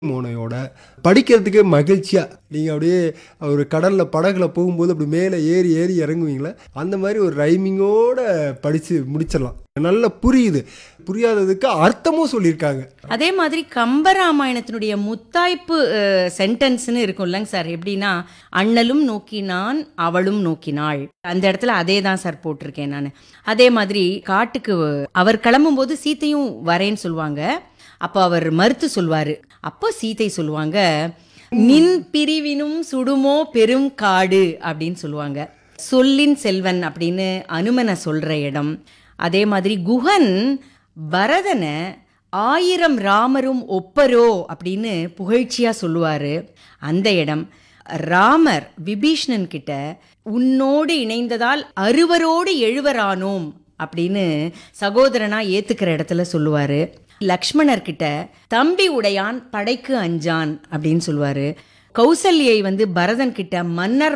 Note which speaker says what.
Speaker 1: மோனையோட படிக்கிறதுக்கே மகிழ்ச்சியா நீங்க அப்படியே ஒரு கடல்ல படகுல போகும்போது அப்படி மேலே ஏறி ஏறி இறங்குவீங்களே அந்த மாதிரி ஒரு ரைமிங்கோட படிச்சு முடிச்சிடலாம் நல்லா புரியுது புரியாததுக்கு அர்த்தமும் சொல்லியிருக்காங்க
Speaker 2: அதே மாதிரி கம்பராமாயணத்தினுடைய முத்தாய்ப்பு சென்டென்ஸ்னு இருக்கும் இல்லைங்க சார் எப்படின்னா அண்ணலும் நோக்கினான் அவளும் நோக்கினாள் அந்த இடத்துல அதே தான் சார் போட்டிருக்கேன் நான் அதே மாதிரி காட்டுக்கு அவர் கிளம்பும்போது சீத்தையும் வரேன்னு சொல்லுவாங்க அப்போ அவர் மறுத்து சொல்வாரு அப்போ சீதை சொல்லுவாங்க நின் பிரிவினும் சுடுமோ பெரும் காடு அப்படின்னு சொல்லுவாங்க சொல்லின் செல்வன் அப்படின்னு அனுமனை சொல்ற இடம் அதே மாதிரி குஹன் பரதனை ஆயிரம் ராமரும் ஒப்பரோ அப்படின்னு புகழ்ச்சியா சொல்லுவாரு அந்த இடம் ராமர் விபீஷ்ணன் கிட்ட உன்னோடு இணைந்ததால் அறுவரோடு எழுவரானோம் அப்படின்னு சகோதரனா ஏத்துக்கிற இடத்துல சொல்லுவாரு லக்ஷ்மணர் கிட்ட தம்பி உடையான் படைக்கு அஞ்சான் அப்படின்னு சொல்லுவாரு கௌசல்யை வந்து பரதன் கிட்ட மன்னர்